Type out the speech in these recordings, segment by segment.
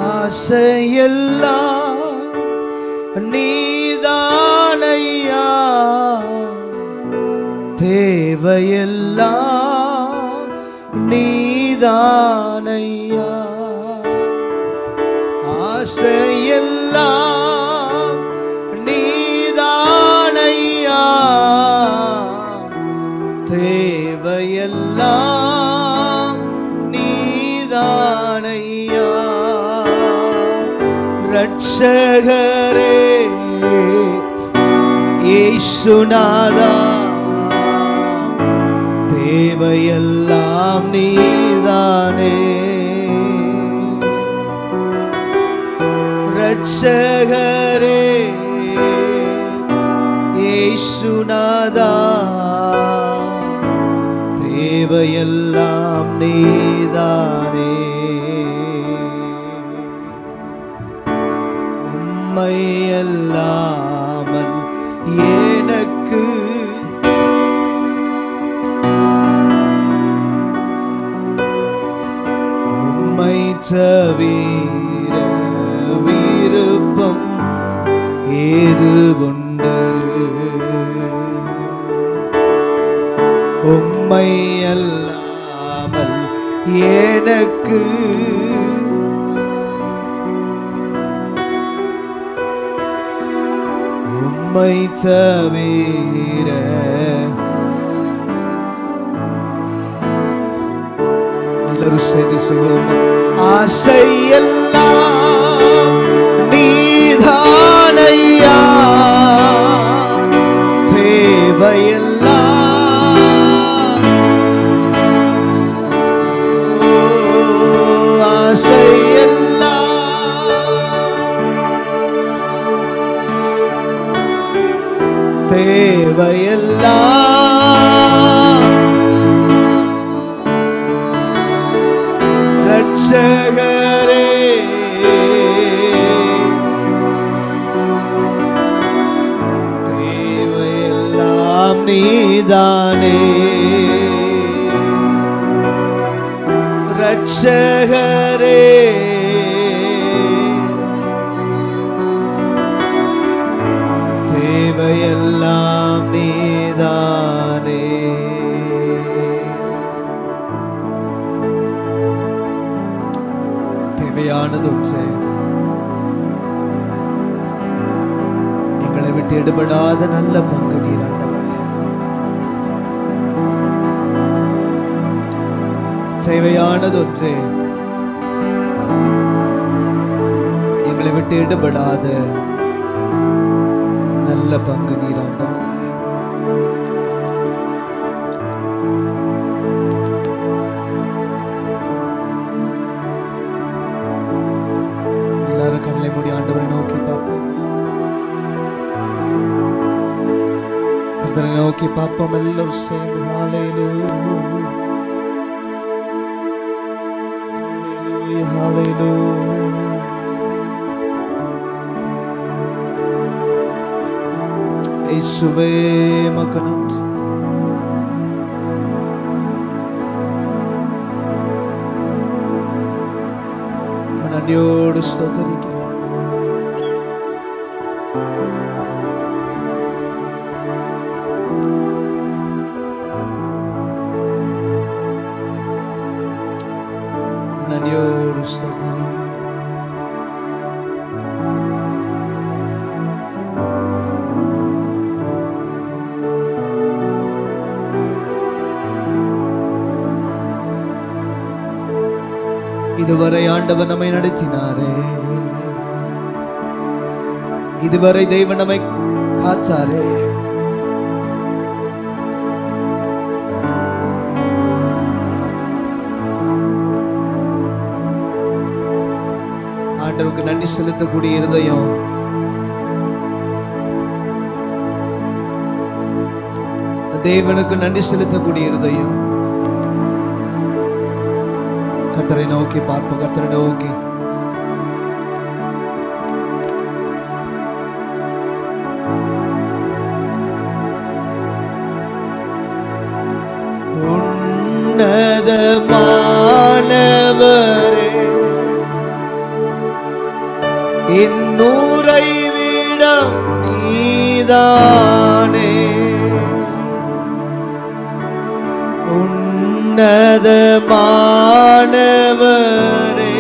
ஆசையெல்லாம் நீதானையா தேவையெல்லாம் நீதானையா ஆசையெல்லாம் நீதானையா தேவையெல்லாம் நீதானையா ரட்சகரே ஏசுநாதா தேவையெல்லாம் நீதானே ரட்சகரே ஏசுநாதா தேவையெல்லாம் நீதானே உம்மை அல்லாமல் எனக்கு உம்மை தவிர விருப்பம் ஏது உண்டு உம்மை அல்லாமல் எனக்கு உம்மை தவிர எல்லாரும் செய்து சொல்லுவோம் ஆசையெல்லாம் நீதானையா தேவையெல்லாம் ஓ, ஆசையெல்லாம் தேவையெல்லாம் ரட்சகரே தேவையெல்லாம் நீதானே ரட்சகரே தேவையெல்லாம் நீதானே தேவையானது ஒன்றே எங்களை விட்டு எடுபடாத நல்ல பங்கு நீர் ஆண்டவரே தேவையானது ஒன்றே எங்களை விட்டு எடுபடாத நல்ல பங்கு நீர் ஆண்டவரே எல்லாரும் கண்ணை மூடி ஆண்டவரை நோக்கி பார்ப்போம் கர்த்தரை நோக்கி பார்ப்போம் எல்லோரும் சேர்ந்து ஹalleluya ஹalleluya இயேசுவே மக்கு நன்றி உம்மை நன்றியோடு ஸ்தோத்தரிக்கிறேன் நன்றியோடு ஸ்தோத்தரிக்கிறேன் இதுவரை ஆண்டவர் நம்மை நடத்தினாரே இதுவரை தெய்வம் நம்மை காத்தாரே ஆண்டவருக்கு நன்றி செலுத்தக்கூடிய இருதயம் தேவனுக்கு நன்றி செலுத்தக்கூடிய இருதயம் கர்த்தரை நோக்கி பார்ப்போம் கர்த்தரை நோக்கி உன்னதமானவரே இன்னூரை விட நீதானே உன்னதமானவரே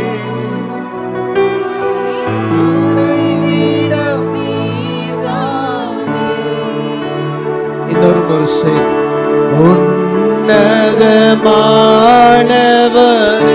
இன்னொரு ஒரு செய் உன்னதமானவரே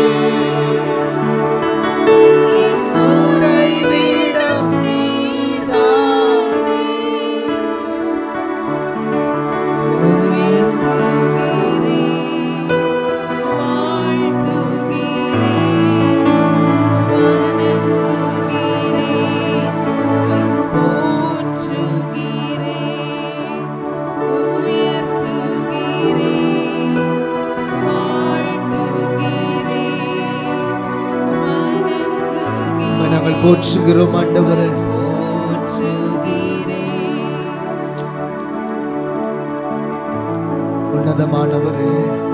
உம்மை நாங்கள் போற்றுகிறோம் ஆண்டவரே உன்னதமானவரே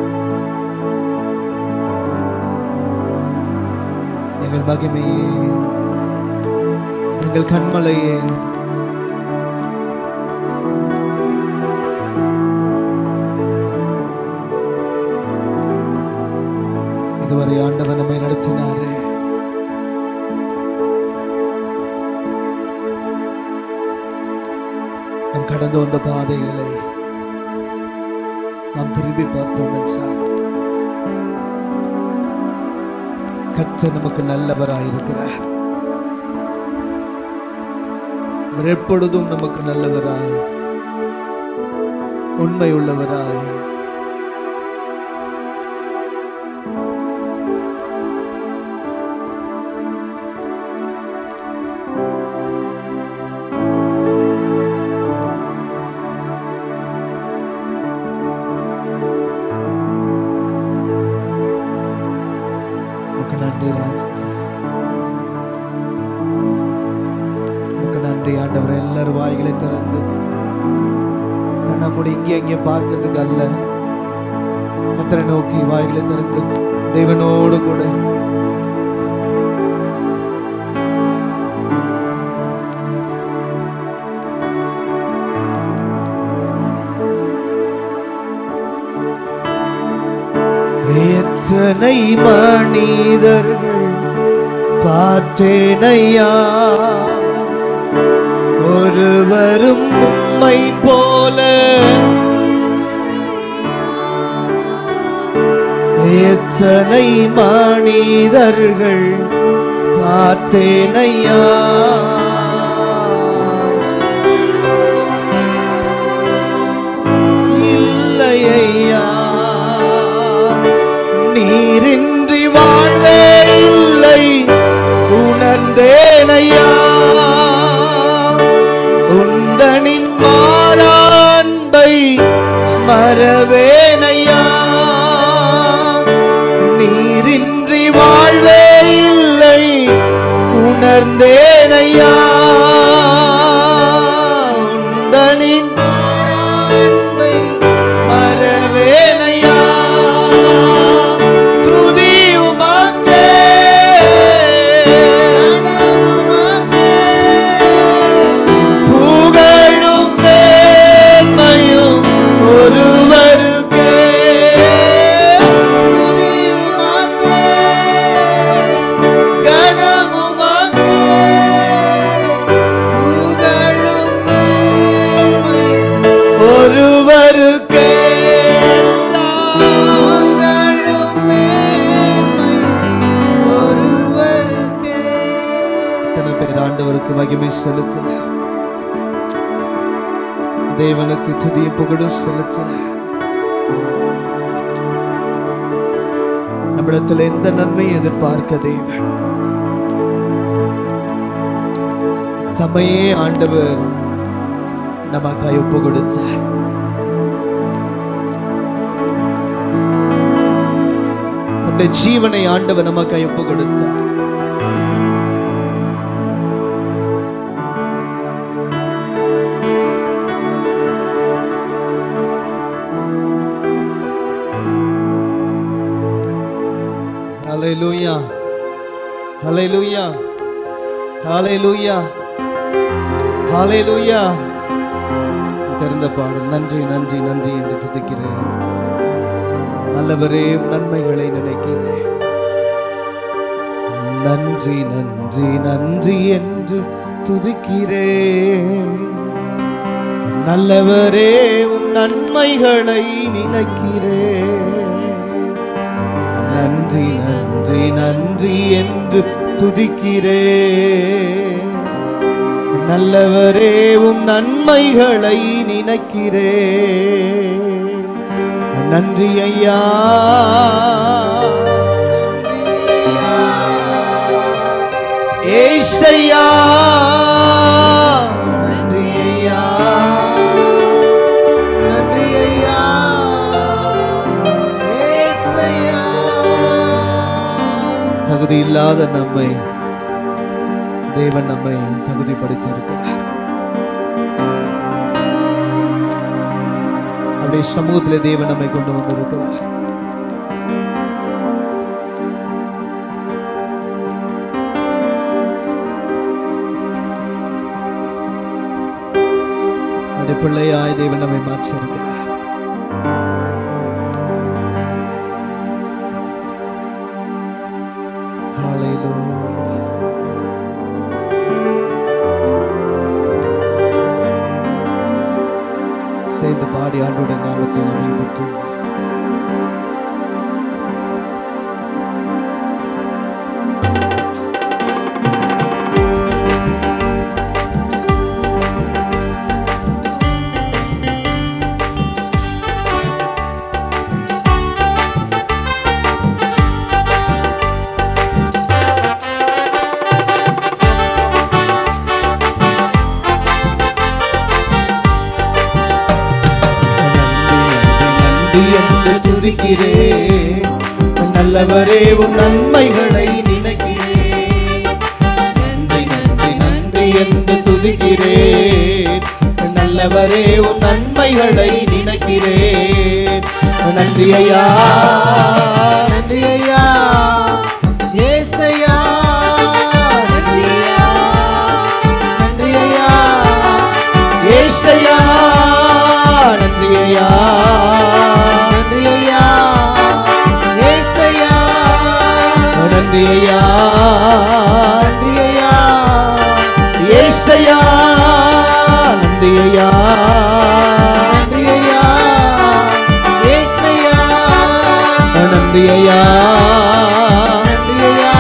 எங்கள் மகிமையே எங்கள் கண்மலையே இதுவரை ஆண்டவர் நம்மை நடத்தினாரே நாம் கடந்து வந்த பாதைகளை நாம் திரும்பி பார்ப்போம் என்றார் கர்த்தர் நமக்கு நல்லவராயிருக்கிறார் அவர் எப்பொழுதும் நமக்கு நல்லவராய் உண்மை உள்ளவராய் உமக்கு நன்றி ராஜா உமக்கு நன்றி ஆண்டவர் எல்லாரும் வாய்களை திறந்து கண்ணாமூடி இங்கே இங்கே பார்க்கறதுக்கு அல்ல கத்தரை நோக்கி வாய்களை திறந்து தேவனோடு கூட எத்தனை மனிதர்கள் பார்த்தேனையா ஒருவரும் உம்மை போல எத்தனை மனிதர்கள் பார்த்தேனையா இல்லையா நீரின்றி வாழ்வே இல்லை உணர்ந்தேனையா உந்தனின் மாறான்பை மறவேனையா நீரின்றி வாழ்வே இல்லை உணர்ந்தேனையா உந்தனின் மாறான்பை மறவேனையா துதி உமக்கே புகழும் மேன்மையும் ஒருவருக்கே துதி உமக்கே கனம் உமக்கே புகழும் மேன்மையும் ஒருவருக்கே எல்லாம் புகழும் மேன்மையும் ஒருவருக்கே எத்தனை பேர் ஆண்டவருக்கு மகிமை செலுத்த தேவனுக்கு துதியும் புகழும் செலுத்த நம்மிடத்தில் எந்த நன்மையை எதிர்பார்க்க தேவன் தம்மையே ஆண்டவர் நமக்காய் ஒப்பு கொடுத்தார் நம்முடைய ஜீவனை ஆண்டவர் நமக்காய் ஒப்பு கொடுத்தார் Hallelujah. Hallelujah. ஹalleluya ஹalleluya தெரிந்த பாடல் நன்றி நன்றி நன்றி என்று துதிக்கிறேன் நல்லவரே உம் நன்மைகளை நினைக்கிறேன் நன்றி நன்றி நன்றி என்று துதிக்கிறேன் நல்லவரே உம் நன்மைகளை நினைக்கிறேன் நன்றி நன்றி நன்றி என்று துதிக்கிறேன் நல்லவரே உம் நன்மைகளை நினைக்கிறேன் நன்றி ஐயா ஏசையா நன்றி ஐயா நன்றி ஐயா ஏசையா தகுதி இல்லாத நம்மை தேவன் நம்மை தகுதிப்படுத்தி இருக்கிறார் அவருடைய சமூகத்திலே தேவன் நம்மை கொண்டு வந்திருக்கிறார் அவருடைய பிள்ளையாய் தேவன் நம்மை மாற்றி இருக்கிறார் Hallelujah. சேர்ந்து பாடி ஆண்டோட நாமத்தை நம்மை பெற்று நன்றி என்று துதிக்கிறேன் நல்லவரே உன் நன்மைகளை நினைக்கிறேன் நன்றி நன்றி நன்றி என்று துதிக்கிறேன் நல்லவரே உன் நன்மைகளை நினைக்கிறேன் நன்றி ஐயா நன்றி ஐயா ஏசையா நன்றி ஐயா நன்றி ஐயா ஏசையா நன்றி ஐயா நன்றி ஐயா ஏசையா நன்றி ஐயா நன்றி ஐயா ஏசையா நன்றி ஐயா நன்றி ஐயா ஏசையா நன்றி ஐயா நன்றி ஐயா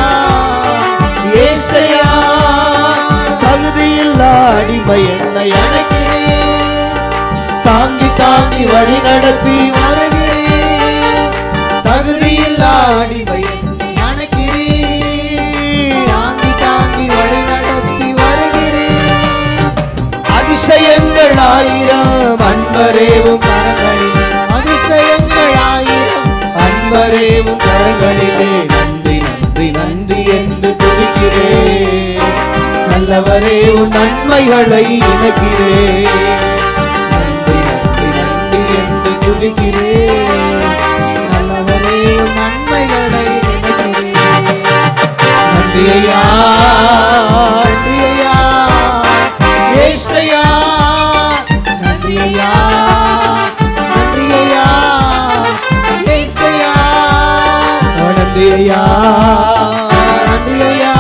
ஏசையா தகுதியில்லா அடிமை என்னை அணைக்கிறேன் தாங்கி தாங்கி வழி நடத்தி வருகிறேன் தகுதியில்லா அடிமை என்னை அணைக்கிறேன் தாங்கி தாங்கி வழி நடத்தி வருகிறேன் அதிசயங்கள் ஆயிரம் அன்பரேவும் கரங்களில் அதிசயங்கள் ஆயிரம் அன்பரேவும் கரங்களிலே நன்றி நன்றி நன்றி என்று துதிக்கிறேன் நல்லவரே உன் நன்மைகளை நினைக்கிறேன் நன்றி நன்றி நன்றி என்று துதிக்கிறேன் நல்லவரே உன் நன்மைகளை நினைக்கிறேன் நன்றி ஐயா நன்றி ஐயா ஏசையா நன்றி ஐயா நன்றி ஐயா ஏசையா நன்றி ஐயா நன்றி ஐயா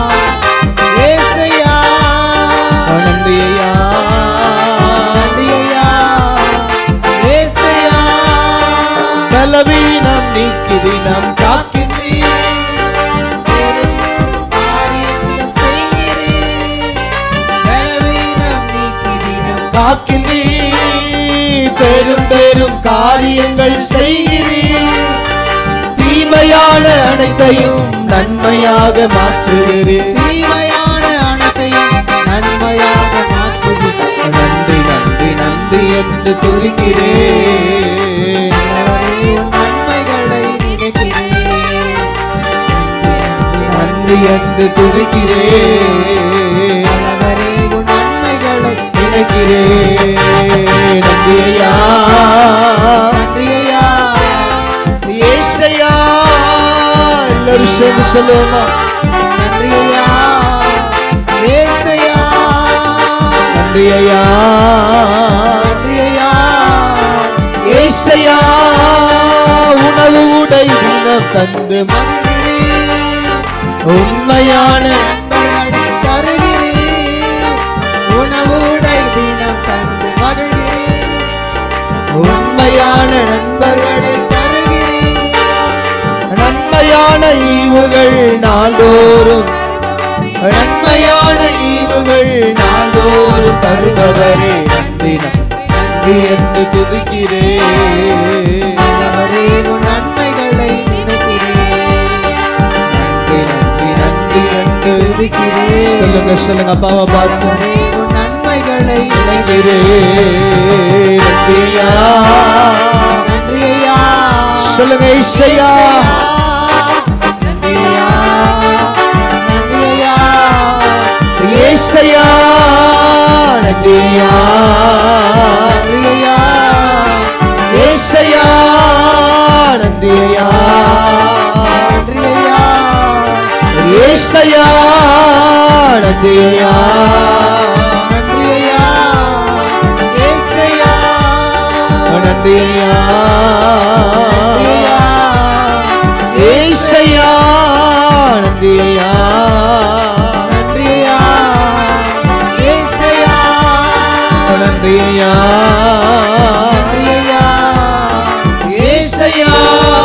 ஏசையா நன்றி ஐயா நன்றி ஐயா ஏசையா பலவீனம் நீக்கி தினம் காக்கின்றீர் பெரும் காரியங்கள் செய்கிறீர். பலவீனம் நீக்கி தினம் காக்கின்றீர். பெரும் பெரும் காரியங்கள் செய்கிறீர் தீமையான அனைத்தையும் நன்மையாக மாற்றுகிறீர் தீமையான அனைத்தையும் நன்மையாக மாற்றுகிறீர் நன்றி நன்றி நன்றி என்று துதிக்கிறேன் நன்மைகளை நினைக்கிறேன் நன்றி என்று துதிக்கிறேன் நன்மைகளை நினைக்கிறேன் நன்றி ஐயா நன்றி ஐயா ஏசையா எல்லாரும் சேர்ந்து சொல்லுவோமா நன்றி ஐயா நன்றி ஐயா நன்றி ஐயா ஏசையா உணவு உடை தினம் தந்து மகிழ்கிறேன். உண்மையான நண்பர்களை தருகிறேன். உணவு உடை தினம் தந்து மகிழ்கிறேன். உண்மையான நண்பர்களை தருகிறேன். நன்மையான ஈவுகள் நாள்தோறும் நன்மையான ஈவுகள் நாள்தோறும் தருபவரே நன்றி நன்றி என்று துதிக்கிறேன் அவரே உன் நன்மைகளை நினைக்கிறேன் நன்றி நன்றி நன்றி என்று துதிக்கிறேன் சொல்லுங்க சொல்லுங்க அப்பாவை பார்த்து அவரே உன் நன்மைகளை நினைக்கிறேன் நன்றியா நன்றியா சொல்லுங்க இசையா நன்றியா நன்றியா ஏசையா நன்றியா நன்றியா ஏசையா நன்றியா நன்றியா ஏசையா நன்றியா நன்றியா ஏசையா நன்றியா ஏசையா நன்றியா நன்றியா ஏசையா நன்றியா நன்றியா ஏசையா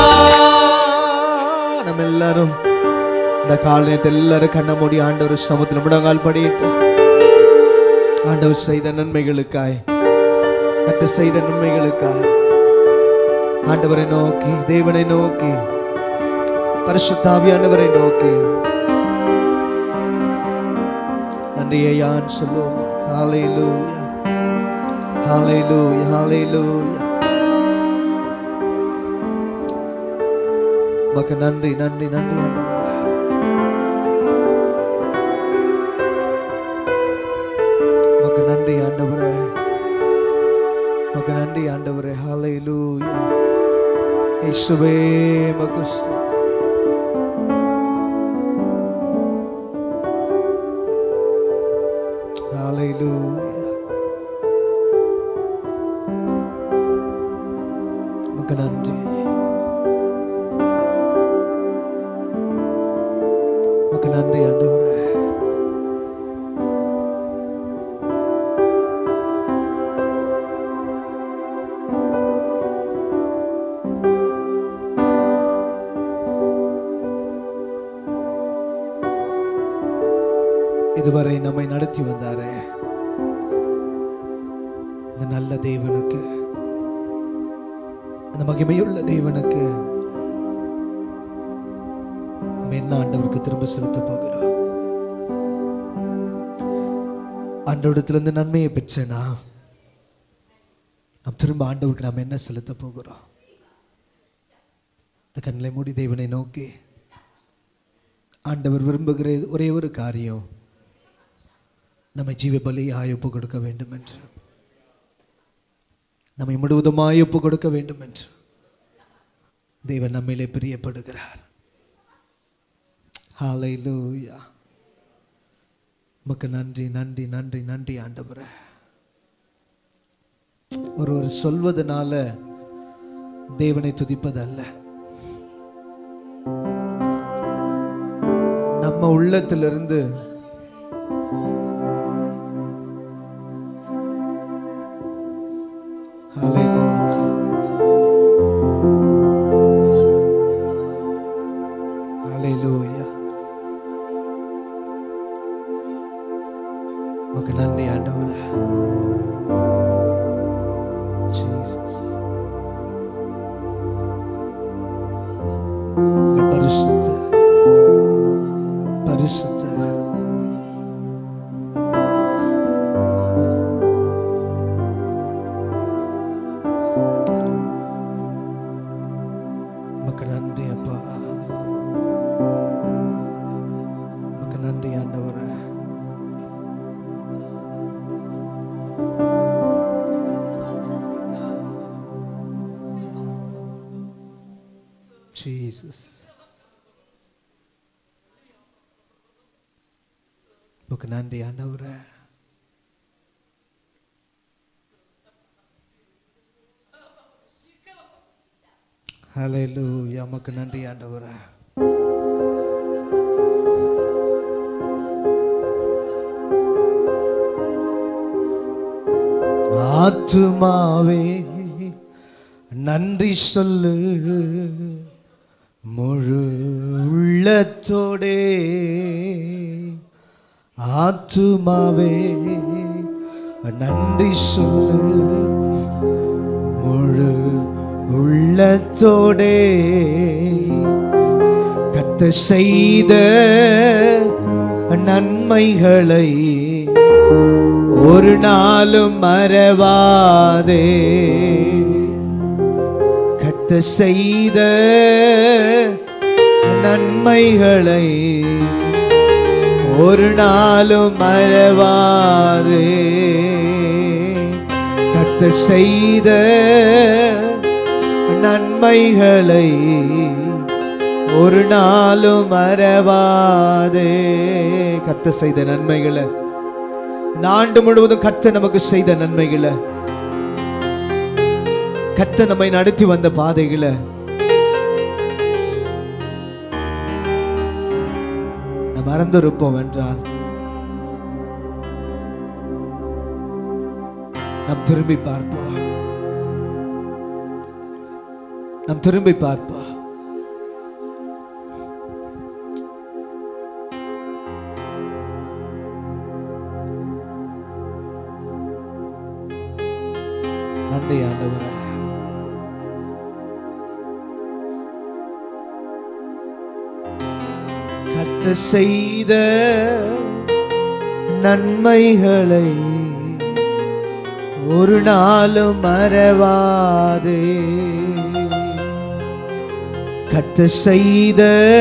நம்ம எல்லாரும் இந்த காலத்தை எல்லாரும் கண்ண மூடி ஆண்டவர் சமத்துல முடங்கால் படிட்டு ஆண்டவர் செய்த நன்மைகளுக்காய் கத்து செய்த நன்மைகளுக்காய் ஆண்டவரை நோக்கி தேவனை நோக்கி பரிசுத்தாவியானவரை நோக்கி நன்றியை யான் சொல்லுவோம் ஹalleluya ஹalleluya ஹalleluya மக்கு நன்றி நன்றி நன்றி ஆண்டவரே மக்கு நன்றி ஆண்டவரே மக்கு நன்றி ஆண்டவரே ஹalleluya இயேசுவே மக்கு ஸ்தோத்திரம். Hallelujah. உமக்கு நன்றி உமக்கு நன்றி ஆண்டவரே இதுவரை நம்மை நடத்தி வந்தாரே இந்த நல்ல தேவனுக்கு அந்த மகிமையுள்ள தேவனுக்கு நம்ம என்ன ஆண்டவருக்கு திரும்ப செலுத்த போகிறோம் ஆண்டவரிடத்திலிருந்து நன்மையை பெற்றேனா நாம் திரும்ப ஆண்டவருக்கு நாம் என்ன செலுத்த போகிறோம் இந்த கண்களை மூடி தேவனை நோக்கி ஆண்டவர் விரும்புகிற ஒரே ஒரு காரியம் நம்மை ஜீவ பலியாய் ஒப்பு கொடுக்க வேண்டும் என்று நம்மை முழுவதுமாய் ஒப்பு கொடுக்க வேண்டும் என்று தேவன் நம்மிலே பிரியப்படுகிறார் ஹalleluya உமக்கு நன்றி நன்றி நன்றி நன்றி ஆண்டவரே ஒருவர் சொல்வதனால தேவனை துதிப்பதல்ல நம்ம உள்ளத்திலிருந்து Hallelujah. Hallelujah. உமக்கு நன்றி ஆண்டவரே ஜீசஸ் பரிசுத்த பரிசுத்த உமக்கு நன்றி அப்பா உமக்கு நன்றி ஆண்டவரே ஜீசஸ் உமக்கு நன்றி ஆண்டவரே ஹalleluya உமக்கு நன்றி ஆண்டவரே ஆத்துமாவே நன்றி சொல்லு முழு உள்ளத்தோடே ஆத்துமாவே நன்றி சொல்லு முழு உள்ளத்தோடே கத்த செய்த நன்மைகளை ஒரு நாளும் மறவாதே கத்த செய்த நன்மைகளை ஒரு நாளும் மறவாதே கத்த செய்த நன்மைகளை ஒரு நாளும் மறவாதே கத்த செய்த நன்மைகளை இந்த ஆண்டு முழுவதும் கத்த நமக்கு செய்த நன்மைகளை கத்த நம்மை நடத்தி வந்த பாதைகளை நாம் மறந்திருப்போம் என்றால் நாம் திரும்பி பார்ப்போம் நாம் திரும்பி பார்ப்போம் நன்றி ஆண்டவரே கத்த செய்த நன்மைகளை ஒரு நாளும் மறவாதே கத்த செய்த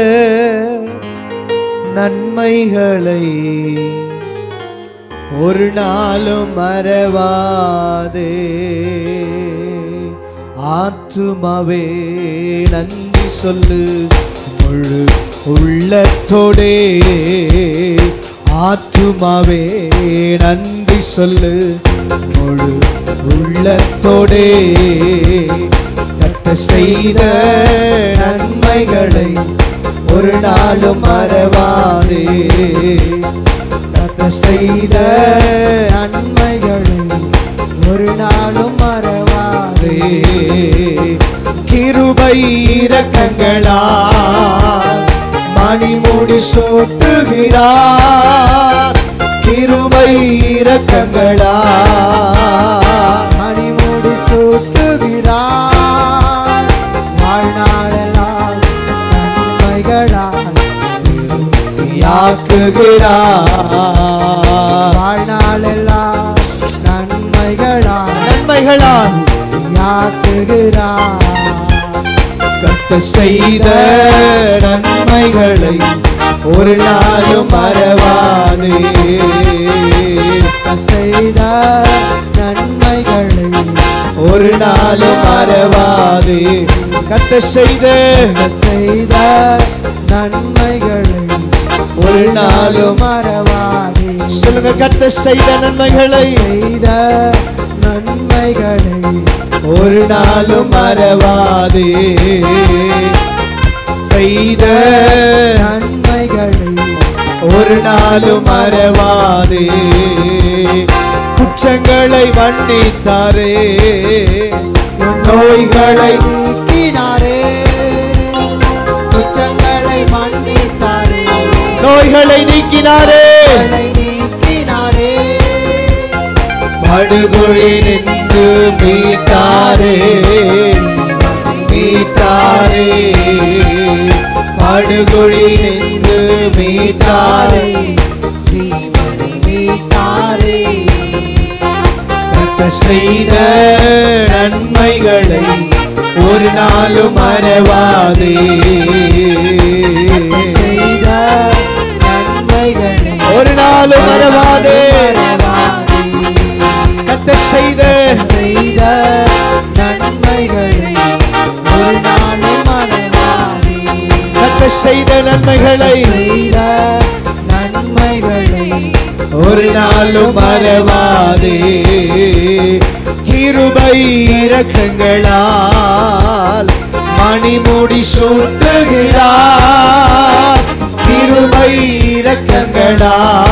நன்மைகளை ஒரு நாளும் மறவாதே ஆத்துமாவே நன்றி சொல்லு முழு உள்ளத்தோடே ஆத்துமாவே நன்றி சொல்லு முழு உள்ளத்தோடே கட்ட செய்த நன்மைகளை ஒரு நாளும் மறவாதே கத்த செய்த நன்மைகளை ஒரு நாளும் மறவாதே கிருபை இரக்கங்களா மணிமுடி சூட்டுகிறார் கிருபை இரக்கங்களா மணிமுடி சூட்டுகிறார் வாழ்நாளெல்லாம் நன்மைகளால் யாக்குகிறார் வாழ்நாளெல்லாம் நன்மைகளால் நன்மைகளால் யாக்குகிறார் கத்த செய்த நன்மைகளை ஒரு நாளும் மறவாதே செய்த நன்மைகளை ஒரு நாளும் மறவாதே கத்த செய்த செய்த நன்மைகளை ஒரு நாளும் மறவாதே சொல்லுங்க கத்த செய்த நன்மைகளை செய்த நன்மைகளை ஒரு நாளும் மறவாதே செய்த நன்மைகளை ஒரு நாளும் மறவாதே குற்றங்களை மன்னித்தாரே நோய்களை நீக்கினாரே குற்றங்களை மன்னித்தாரே நோய்களை நீக்கினாரே நீக்கினாரே படுகொழி நின்று மீட்டாரே மீட்டாரே படுகொழி நின்று மீட்டாரே கத்த செய்த நன்மைகளை ஒரு நாளும் மறவாதே செய்த நன்மைகளை ஒரு நாளும் மறவாதே கத்த செய்த செய்த நன்மைகளை ஒரு நாளும் மறவாதே கத்த செய்த நன்மைகளை செய்த நன்மைகளை ஒரு நாளும் மறவாதே கிருபை இரக்கங்களால் மணிமுடி சூட்டுகிறார் கிருபை இரக்கங்களா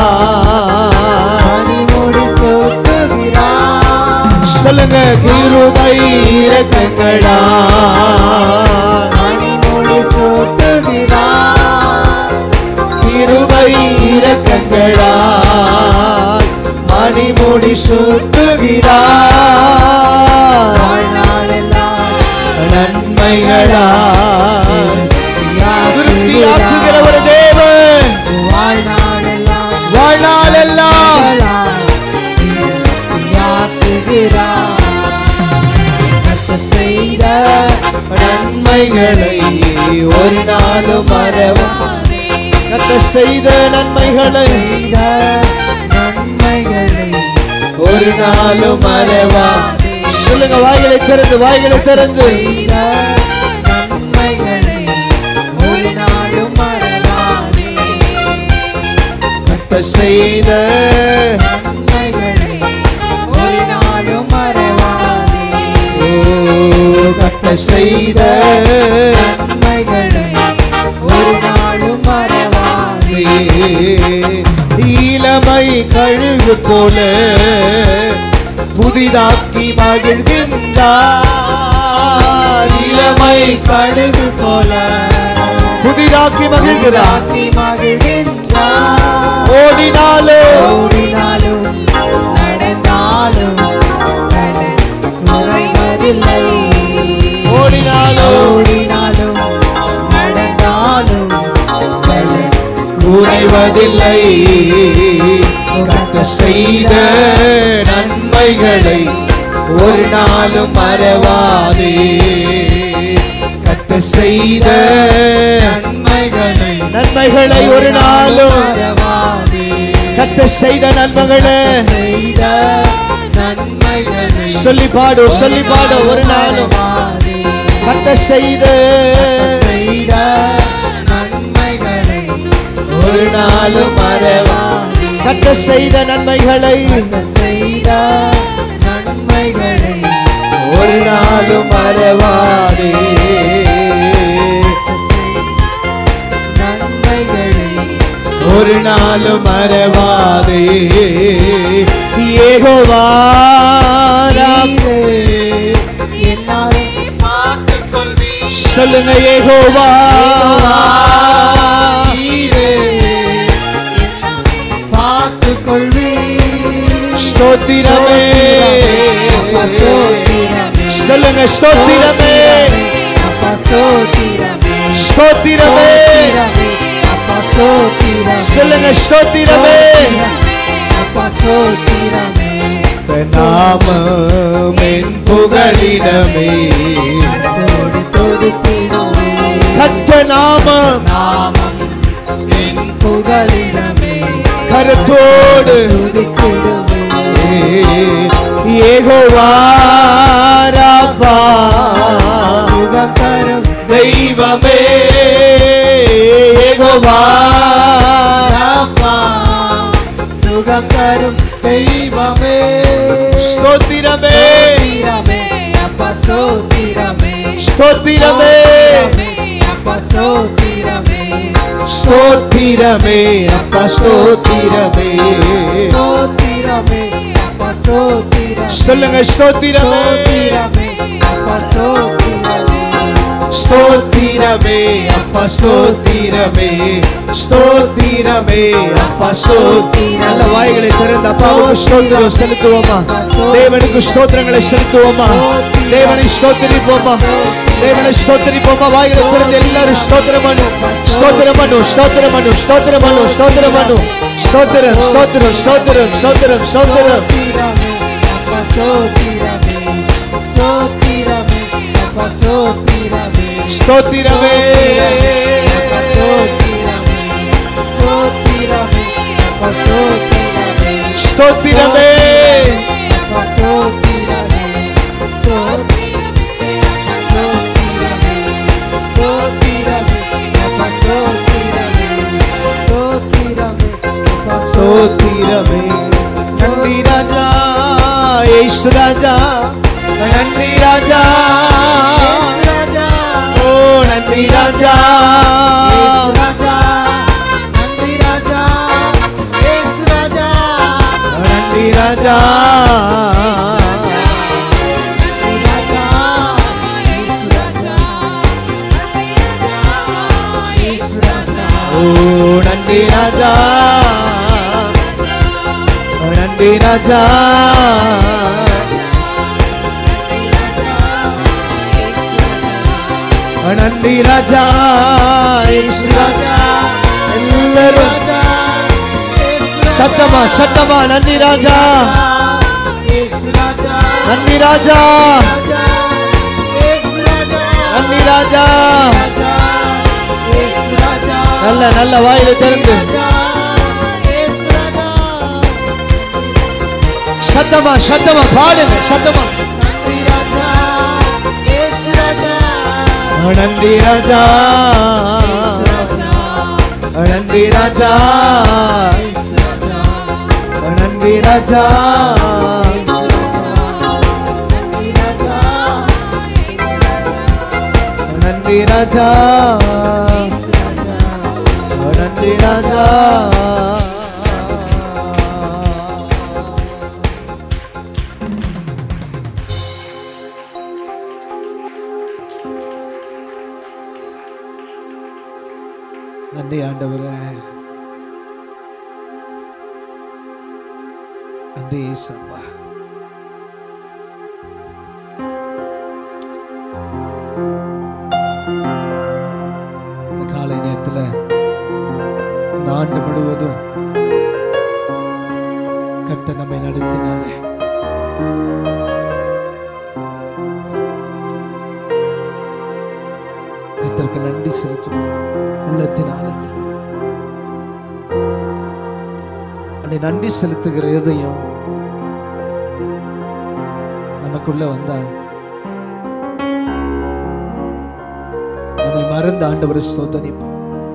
மணிமுடி சூட்டுகிறார் சொல்லுங்க கிருபை இரக்கங்களா மணிமுடி சூட்டுகிறார் கிருபை இரக்கங்களா மணிமுடி சூட்டுகிறார் வாழ்நாளெல்லாம் நன்மைகளா திருப்தியாக்குகிற ஒரு தேவன் வாழ்நாளெல்லாம் வாழ்நாளெல்லாம் செய்த நன்மைகளை ஒரு நாளும் மறவும் கத்த செய்த நன்மைகளை செய்த நன்மைகளை ஒரு நாளும் மறவா சொல்லுங்க வாய்களை திறந்து வாய்களை திறந்து செய்த நன்மைகளை ஒரு நாளும் மறவாதே கத்த செய்த நன்மைகளை ஒரு நாளும் மறவாதே ஓ, கத்த செய்த நன்மைகளை ஒரு நாளும் மறவாதே இளமை கழுகு போல புதிதாக்கி மகிழ்கின்றார் இளமை கழுகு போல புதிதாக்கி மகிழ்கிறார் ஆக்கி மகிழ்கின்றார் ஓடினாலும் ஓடினாலும் நடந்தாலும் பலன் குறைவதில்லை ஓடினாலும் ஓடினாலும் நடந்தாலும் பலன் குறைவதில்லை கத்த செய்த நன்மைகளை ஒரு நாளும் மறவாதே கத்த செய்த நன்மைகளை நன்மைகளை ஒரு நாளும் மறவாதே கத்த செய்த நன்மைகளை செய்த நன்மைகளை சொல்லி பாடு சொல்லி பாடு ஒரு நாளும் மறவாதே. கத்த செய்த செய்த நன்மைகளை ஒரு நாளும் மறவா கத்த செய்த நன்மைகளை செய்த நன்மைகளை ஒரு நாளும் மறவாதே நன்மைகளை ஒரு நாளும் மறவாதே ஏகோவாரா எல்லாரும் சொல்லுங்க ஏகோவா பார்த்துக் கொள்வீர் ஸ்தோத்திரமே சொல்லுங்க ஸ்தோத்திரமே அப்பா ஸ்தோத்திரமே ஸ்தோத்திரமே அப்பா ஸ்தோத்திரமே சொல்லுங்க ஸ்தோத்திரமே அப்பா ஸ்தோத்திரமே நாமம் என் புகழிடமே கர்த்தரோடு துதித்திடுவே கத்த நாமம் நாமம் என் புகழிடமே கருத்தோடு துதித்திடுவே ஏகோவாராபா சுகம் தரும் தெய்வமே ஏகோவா அப்பா சுகம் தரும் தெய்வமே ஸ்தோத்திரமே ஸ்தோத்திரமே அப்பா ஸ்தோத்திரமே ஸ்தோத்திரமே அப்பா ஸ்தோத்திரமே ஸ்தோத்திரமே அப்பா ஸ்தோத்திரமே ஸ்தோத்திரமே அப்பா ஸ்தோத்திரமே சொல்லுங்க ஸ்தோத்திரமே ஸ்தோத்திரமே அப்பா ஸ்தோத்திரமே ஸ்தோத்திரமே அப்பா ஸ்தோத்திரமே ஸ்தோத்திரமே அப்பா ஸ்தோத்திர நல்ல வாய்களை திறந்து அப்பாவுக்கு ஸ்தோத்திரம் செலுத்துவோமா தேவனுக்கு ஸ்தோத்திரங்களை செலுத்துவோமா தேவனை ஸ்தோத்திரிப்போமா தேவனை ஸ்தோத்திரிப்போமா வாய்களை திறந்து எல்லாரும் ஸ்தோத்திரம் பண்ணு ஸ்தோத்திரம் பண்ணு ஸ்தோத்திரம் பண்ணு ஸ்தோத்திரம் பண்ணு ஸ்தோத்திரம் பண்ணு ஸ்தோத்திரம் ஸ்தோத்திரம் ஸ்தோத்திரம் ஸ்தோத்திரம் ஸ்தோத்திரம் ஸ்தோத்திரமே அப்பா ஸ்தோத்திரமே ஸ்தோத்திரமே அப்பா ஸ்தோத்திரமே ஸ்தோத்திரமே அப்பா ஸ்தோத்திரமே ஸ்தோத்திரமே அப்பா ஸ்தோத்திரமே ஸ்தோத்திரமே அப்பா ஸ்தோத்திரமே ஸ்தோத்திரமே ஸ்தோத்திரமே ஸ்தோத்திரமே அப்பா ஸ்தோத்திரமே ஸ்தோத்திரமே அப்பா ஸ்தோத்திரமே நன்றி ராஜா ஏசு ராஜா நன்றி ராஜா ராஜா நன்றி ராஜா இயேசு ராஜா நன்றி ராஜா இயேசு ராஜா நன்றி ராஜா நன்றி ராஜா இயேசு ராஜா இயேசு ராஜா ஓ நன்றி ராஜா நன்றி ராஜா நன்றி ராஜா இயேசு ராஜா எல்லாரும் ராஜா இயேசு சத்தமா சத்தமா நன்றி ராஜா இயேசு ராஜா நன்றி ராஜா ராஜா இயேசு ராஜா நன்றி ராஜா ராஜா இயேசு ராஜா நல்ல நல்ல வாயில திறந்து ராஜா இயேசு ராஜா சத்தமா சத்தமா பாடுங்க சத்தமா நன்றி ராஜா இயேசு ராஜா நன்றி ராஜா நன்றி ராஜா நன்றி ராஜா நன்றி ராஜா நன்றி ராஜா நன்றி ஆண்டவரே நன்றி சப்பா இந்த காலை நேரத்தில் இந்த ஆண்டு முழுவதும் கர்த்தர் நம்மை நடத்தினாரே கர்த்தருக்கு நன்றி செலுத்துவோம் உள்ளத்தின் ஆழத்தில் அந்த நன்றி செலுத்துகிற இதயம் நமக்குள்ள வந்தா நம்மை மறந்து ஆண்டவரை ஸ்தோத்தரிப்போம்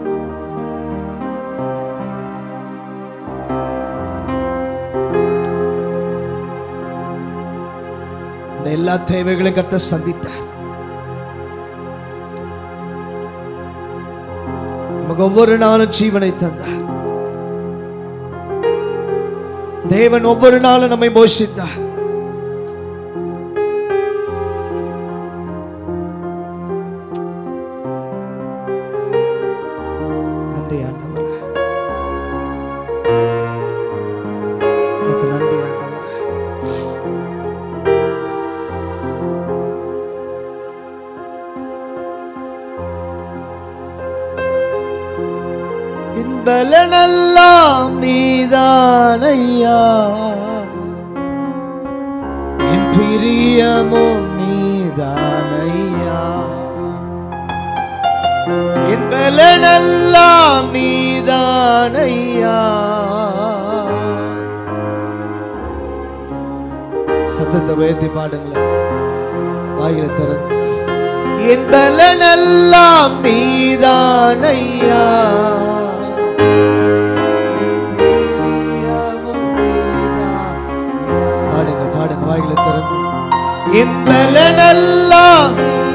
இந்த எல்லா தேவைகளையும் கத்த சந்தித்தார் நமக்கு ஒவ்வொரு நாளும் ஜீவனை தந்தார் தேவன் ஒவ்வொரு நாளும் நம்மை போஷித்தார் நன்றி ஆண்டவரே உமக்கு நன்றி ஆண்டவரே என் பலனெல்லாம் நீதானையா என் பிரியமும் நீதானையா என் பலனெல்லாம் நீதானையா சத்தத்தை உயர்த்தி பாடுங்களேன் வாயில திறந்து என் பலனெல்லாம் நீதானையா பாடுங்க பாடுங்க வாயில திறந்து என் பலனெல்லாம்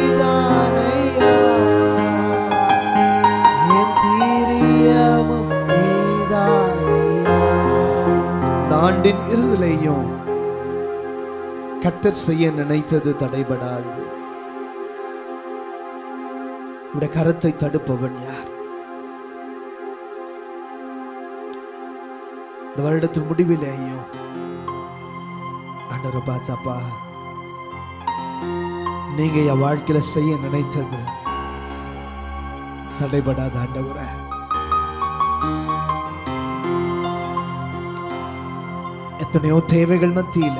இந்த ஆண்டின் இறுதிலையும் கத்தர் செய்ய நினைத்தது தடைபடாது உடைய கரத்தை தடுப்பவன் யார் இந்த வருடத்தின் முடிவிலேயும் ஆண்டவரை பார்த்தாப்பா நீங்க என் வாழ்க்கையில செய்ய நினைத்தது தடைபடாத ஆண்டவரை எத்தனையோ தேவைகள் மத்தியில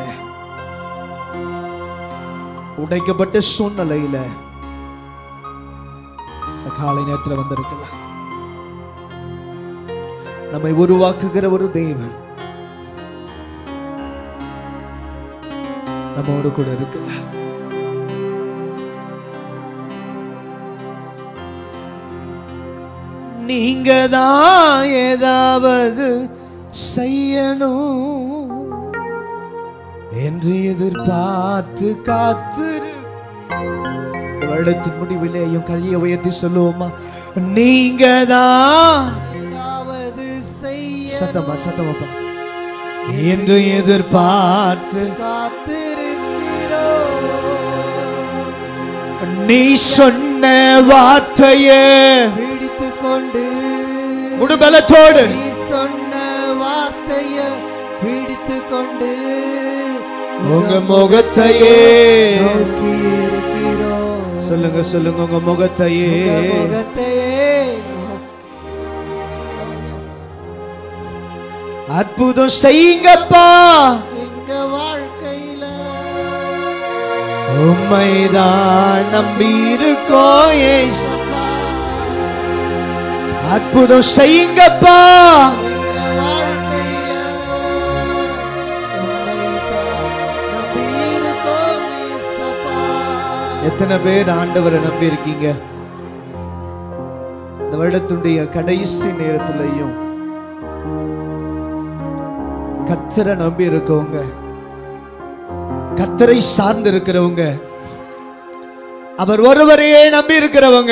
உடைக்கப்பட்ட சூழ்நிலையில இந்த காலை நேரத்தில் வந்திருக்கலாம் நம்மை உருவாக்குகிற ஒரு தேவன் நம்மோடு கூட இருக்கிறார் நீங்க தான் ஏதாவது செய்யணும் என்று எதிர்பார்த்து காத்திரு இந்த வருடத்தின் முடிவிலேயும் கையை உயர்த்தி சொல்லுவோமா நீங்க தான் ஏதாவது செய்ய சத்தமா சத்தமாப்பா என்று எதிர்பார்த்து காத்திருக்கிறோ நீ சொன்ன வார்த்தைய பிடித்து கொண்டு முடுபலத்தோடு நீ சொன்ன வார்த்தைய பிடித்து கொண்டு உங்க முகத்தையே நோக்கி இருக்கிறோம் சொல்லுங்க சொல்லுங்க உங்க முகத்தையே உங்க முகத்தையே நோக்கி- அற்புதம் செய்யுங்கப்பா எங்க வாழ்க்கையில உம்மைதான் நம்பி இருக்கோம் ஏசு. அற்புதம் செய்யுங்கப்பா எங்க வாழ்க்கையில உம்மைத்தான் நம்பி இருக்கோம் இயேசப்பா. எத்தனை பேர் ஆண்டவரை நம்பி இருக்கீங்க இந்த வருடத்துடைய கடைசி நேரத்திலையும் கத்தரை நம்பி இருக்கவங்க கத்தரை சார்ந்து இருக்கிறவங்க அவர் ஒருவரையே நம்பி இருக்கிறவங்க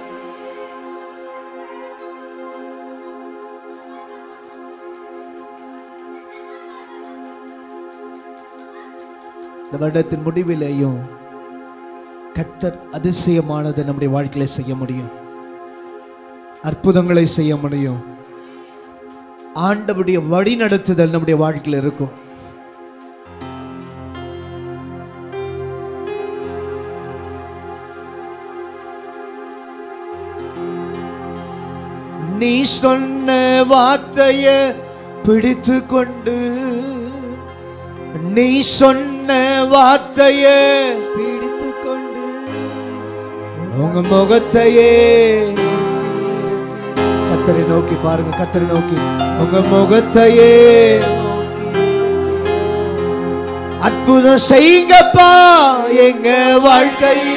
இந்த வருடத்தின் முடிவிலேயும் கர்த்தர் அதிசயமானதை நம்முடைய வாழ்க்கையில செய்ய முடியும் அற்புதங்களை செய்ய முடியும் ஆண்டவருடைய வழி நடத்துதல் நம்முடைய வாழ்க்கையில இருக்கும் நீ சொன்ன வார்த்தைய பிடித்து கொண்டு நீ சொன்ன வார்த்தைய பிடித்து கொண்டு உங்க முகத்தையே கத்தரை நோக்கி பாருங்க கத்தரை நோக்கி உங்க முகத்தையே அற்புதம் செய்யுங்கப்பா எங்க வாழ்க்கையில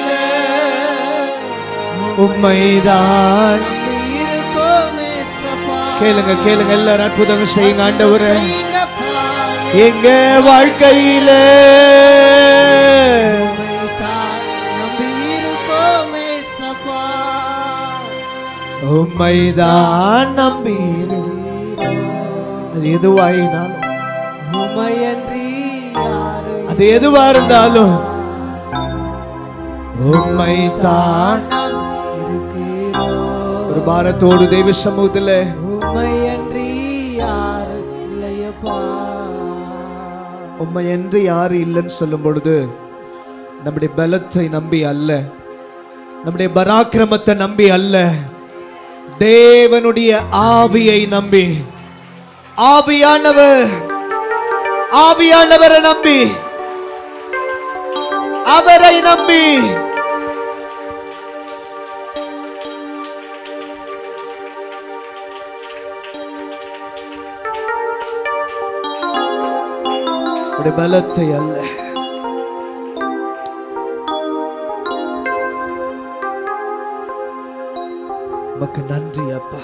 உண்மைதான் நம்பி இருக்கோம் இயேசப்பா. கேளுங்க கேளுங்க எல்லாரும் அற்புதம் செய்யுங்க ஆண்டவரே செய்யுங்கப்பா. எங்க வாழ்க்கையில உம்மைத்தான் நம்பி இருக்கோம் இயேசப்பா. உண்மைதான் நம்பி அது எதுவாயினாலும் உம்மையன்றி யாரை அது எதுவா இருந்தாலும் உண்மைதான் இருக்கிறோம் ஒரு பாரத்தோடு தெய்வ சமூகத்துல உம்மையன்றி யாரு இல்லையப்பா உண்மை என்று யாரு இல்லைன்னு சொல்லும் பொழுது நம்முடைய பலத்தை நம்பி அல்ல நம்முடைய பராக்கிரமத்தை நம்பி அல்ல தேவனுடைய ஆவியை நம்பி ஆவியானவர் ஆவியானவரை நம்பி அவரை நம்பி உடைய பலத்தை அல்ல உமக்கு நன்றி அப்பா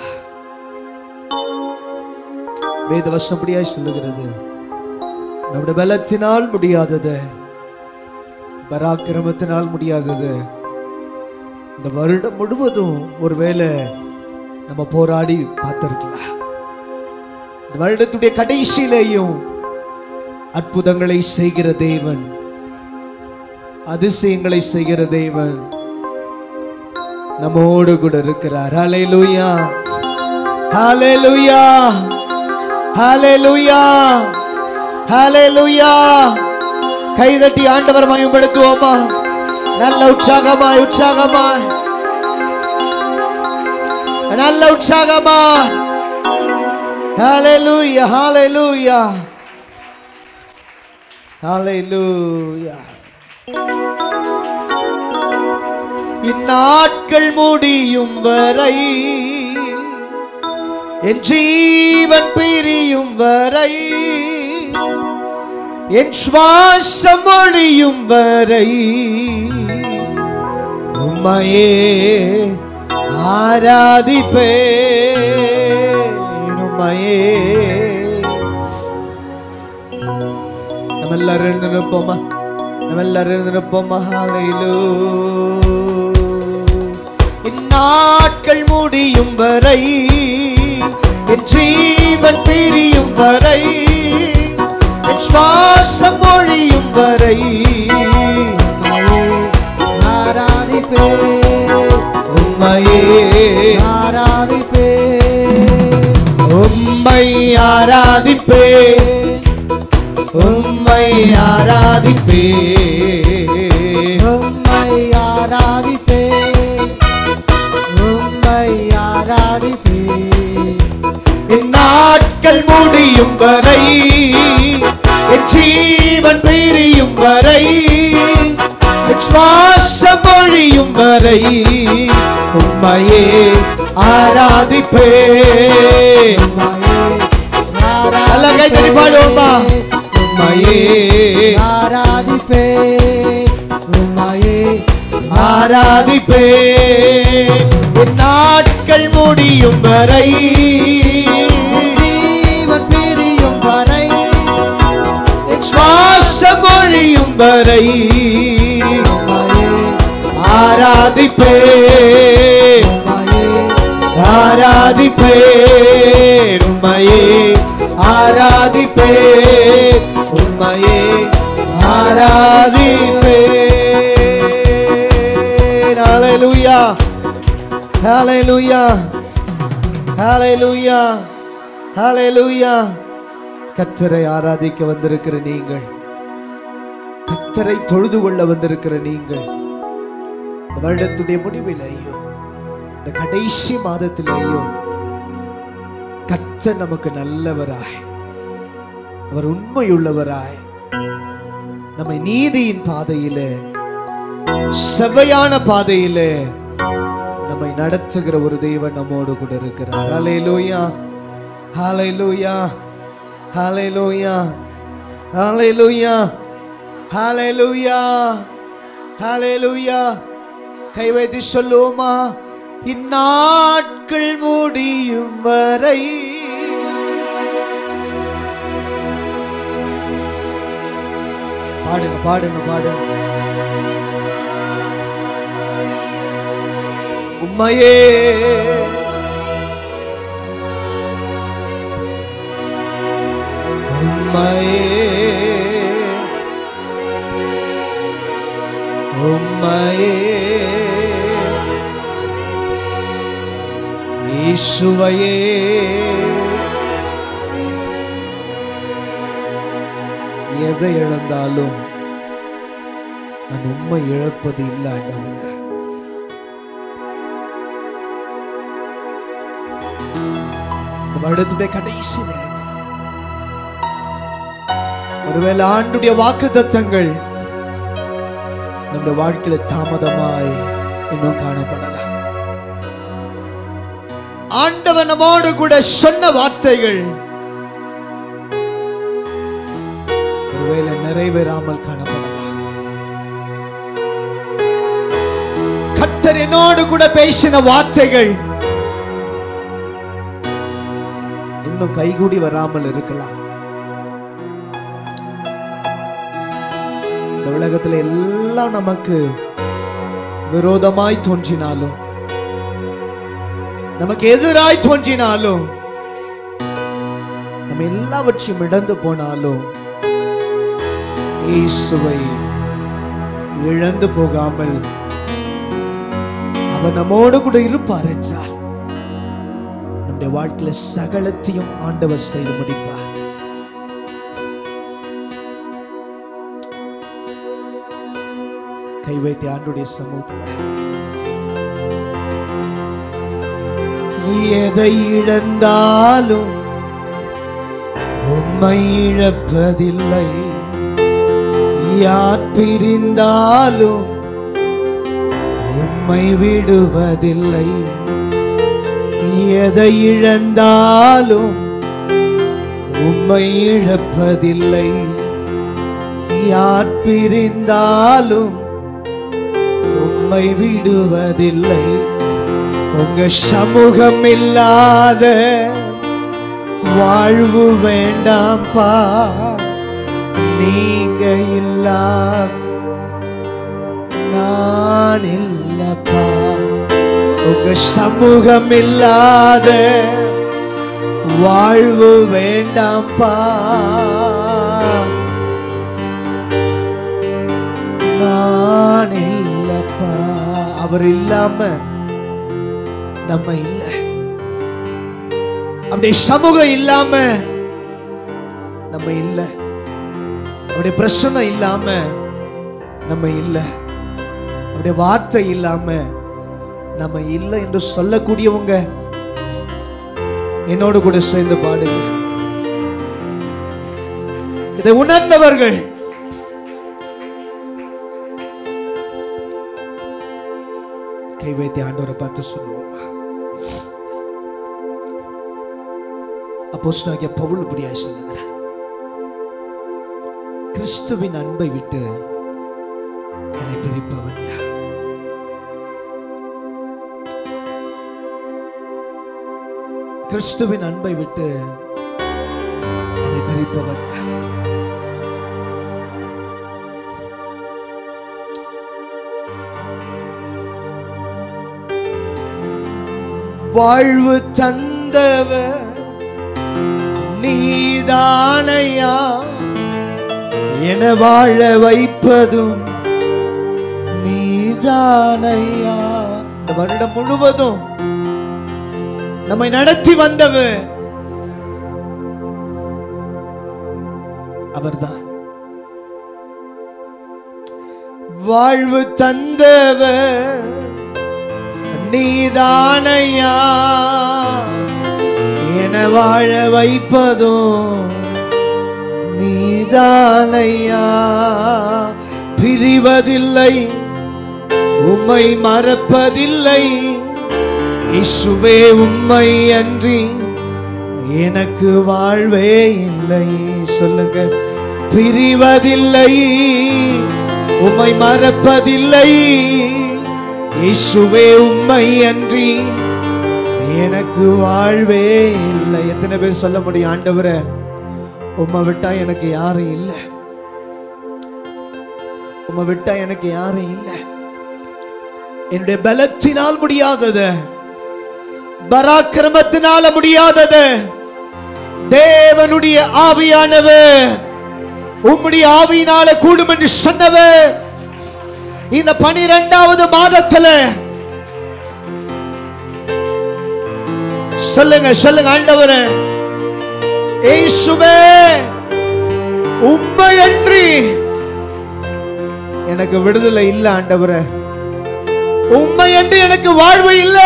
வேத வசப்படியாய் சொல்லுகிறது நம்முடைய பலத்தினால் முடியாதது பராக்கிரமத்தினால் முடியாதது இந்த வருடம் முழுவதும் ஒருவேளை நம்ம போராடி பார்த்திருக்கலாம் இந்த வருடத்துடைய கடைசியிலேயும் அற்புதங்களை செய்கிற தேவன் அதிசயங்களை செய்கிற தேவன் நம்மோடு கூட இருக்கிறார் ஹalleluya ஹalleluya ஹalleluya ஹalleluya கைதட்டி ஆண்டவர் மகிமைப்படுத்துவோமா நல்ல உற்சாகமாய் உற்சாகமாய் நல்ல உற்சாகமாய் ஹalleluya ஹalleluya ஹalleluya இந்நாட்கள் முடியும் வரை என் ஜீவன் பிரியும் வரை என் சுவாசம் ஒழியும் வரை உம்மையே ஆராதிப்பே உம்மையே நம்ம எல்லாரும் எழுந்து நிற்போமா நம்ம எல்லாரும் எழுந்து நிற்போமா ஹalleluya நாட்கள் முடியும் வரை என் ஜீவன் பிரியும் வரை என் சுவாசம் ஒழியும் வரை ஆராதிப்பே உம்மையே ஆராதிப்பே உம்மை ஆராதிப்பே உம்மை ஆராதிப்பே உம்மை ஆராதிப்பே உம்மை ஆராதிப்பே என் நாட்கள் முடியும் வரை என் ஜீவன் பிரியும் வரை என் சுவாசம் ஒழியும் வரை உம்மையே ஆராதிப்பே நல்ல கைத்தடி பாடுவோமா உம்மையே ஆராதிப்பே உம்மையே ஆராதிப்பே என் நாட்கள் முடியும் வரை ஜீவன் பிரியும் வரை என் சுவாசம் ஒழியும் வரை உம்மையே ஆராதிப்பே உம்மையே ஆராதிப்பே உம்மையே ஆராதிப்பே உம்மையே ஆராதிப்பே ஹalleluya ஹalleluya ஹalleluya ஹalleluya கர்த்தரை ஆராதிக்க வந்திருக்கிற நீங்கள் கர்த்தரை தொழுது கொள்ள வந்திருக்கிற நீங்கள் இந்த வருடத்துடைய முடிவில் ஐயோ இந்த கடைசி மாதத்தில் ஐயோ கர்த்தர் நமக்கு நல்லவராய் அவர் உண்மையுள்ளவராய் நம்மை நீதியின் பாதையிலே செவ்வையான பாதையிலே நம்மை நடத்துகிற ஒரு தெய்வன் நம்மோடு கூட இருக்கிறார் ஹalleluya ஹalleluya ஹalleluya ஹalleluya ஹalleluya ஹalleluya கை வைத்து சொல்லுவோமா இந்நாட்கள் முடியும் வரை பாடுங்க பாடுங்க பாடுங்க உம்மையே உம்மையே உம்மையே ஈசுவையே எதை இழந்தாலும் நான் உண்மை இழப்பது இல்லை ஆண்டவரே இந்த வருடத்துடைய கடைசி நேரத்தில் ஒருவேளை ஆண்டுடைய வாக்கு தத்தங்கள் நம்முடைய வாழ்க்கையில தாமதமாய் இன்னும் காணப்படலாம் ஆண்டவன் நம்மோடு கூட சொன்ன வார்த்தைகள் ஒருவேளை நிறைவேறாமல் காணப்படலாம் கர்த்தர் என்னோடு கூட பேசின வார்த்தைகள் இன்னும் கைகூடி வராமல் இருக்கலாம் இந்த உலகத்துல எல்லாம் நமக்கு விரோதமாய் தோன்றினாலும் நமக்கு எதிராய் தோன்றினாலும் நம்ம எல்லாவற்றையும் இழந்து போனாலும் இயேசுவை இழந்து போகாமல் அவர் நம்மோடு கூட இருப்பார் என்றால் நம்முடைய வாழ்க்கையில சகலத்தையும் ஆண்டவர் செய்து முடிப்பார் கை வைத்து ஆண்டுடைய சமூகத்தில் எதை இழந்தாலும் உம்மை இழப்பதில்லை யார் பிரிந்தாலும் உம்மை விடுவதில்லை எதை இழந்தாலும் உம்மை இழப்பதில்லை யார் பிரிந்தாலும் உம்மை விடுவதில்லை உங்க சமூகம் இல்லாத வாழ்வு வேண்டாம்பா நீங்க இல்லா நான் இல்லப்பா உங்க சமூகம் இல்லாத வாழ்வு வேண்டாம்ப்பா நான் இல்லப்பா அவர் இல்லாம நம்ம இல்ல அவருடைய சமூகம் இல்லாம நம்ம இல்ல அவருடைய பிரச்சனை இல்லாம நம்ம இல்ல அவருடைய வார்த்தை இல்லாம நம்ம இல்லை என்று சொல்லக்கூடியவங்க என்னோடு கூட சேர்ந்து பாடுங்க இதை உணர்ந்தவர்கள் கை வைத்து ஆண்டவரை பார்த்து சொல்லுவோமா அப்போஸ்தலனாகிய பவுல் இப்படியாய் சொல்லுகிறார் கிறிஸ்துவின் அன்பை விட்டு என்னை பிரிப்பவன் யார் கிறிஸ்துவின் அன்பை விட்டு என்னை பிரிப்பவன் யார்? வாழ்வு தந்தவர் நீதானையா என வாழ வைப்பதும் நீதானையா இந்த வருடம் முழுவதும் நம்மை நடத்தி வந்தவர் அவர்தான் வாழ்வு தந்தவர் நீதானையா என வாழ வைப்பதும் நீதானையா பிரிவதில்லை உம்மை மறப்பதில்லை இசுவே உம்மை அன்றி எனக்கு வாழ்வே இல்லை சொல்லுங்க பிரிவதில்லை உம்மை மறப்பதில்லை இசுவே உம்மை அன்றி எனக்கு வாழ்வே இல்லை எத்தனை பேர் சொல்ல முடியும் ஆண்டவரே உம்மை விட்டா எனக்கு யாரும் இல்லை உம்மை விட்டா எனக்கு யாரும் இல்லை என்னுடைய பலத்தினால் முடியாதது பராக்கிரமத்தினால முடியாதது தேவனுடைய ஆவியானவர் உம்முடைய ஆவியினால கூடும் என்று சொன்னவர் இந்த பனிரெண்டாவது மாதத்துல சொல்லுங்க சொல்லுங்க ஆண்டவரே இயேசுவே உண்மை அன்றி எனக்கு விடுதலை இல்ல ஆண்டவரே உண்மை என்று எனக்கு வாழ்வு இல்லை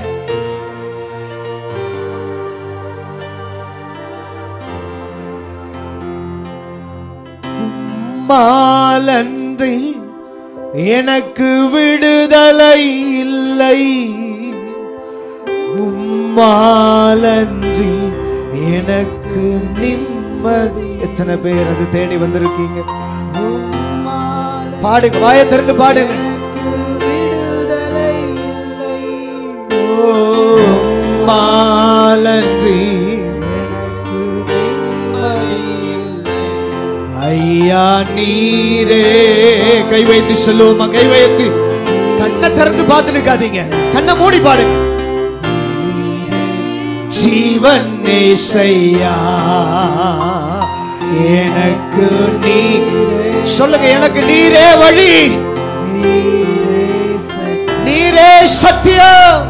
உம்மாலன்றி எனக்கு விடுதலை இல்லை உம்மாலன்றி எனக்கு நிம்மதி எத்தனை பேர் அது தேடி வந்திருக்கீங்க பாடுங்க வாயை திறந்து பாடுங்க விடுதலை இல்லை ஓ, உம்மாலன்றி ஐயா நீரே கை வைத்து சொல்லுவோமா கை வைத்து கண்ணை திறந்து பார்த்து நிக்காதீங்க கண்ணை மூடி பாடுங்க ஜீவன் நேசையா எனக்கு நீ சொல்லுங்க எனக்கு நீரே வழி நீரே சக்தி நீரே சத்தியம்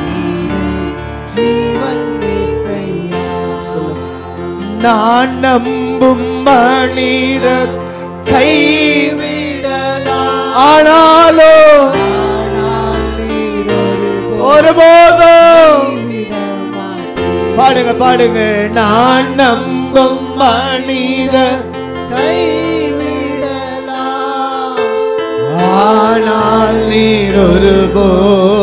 ஜீவன் இசையா சொல்லுங்க நான் நம்பும் மனிதர் கைவிடலாம் விடலாம் ஆனாலோ ஆனால் நீர் ஒருபோதும் விட மாட்டீர் பாடுங்க பாடுங்க நான் நம்பும் மனிதர் கைவிடலாம் ஆனால் நீர் ஒருபோதும்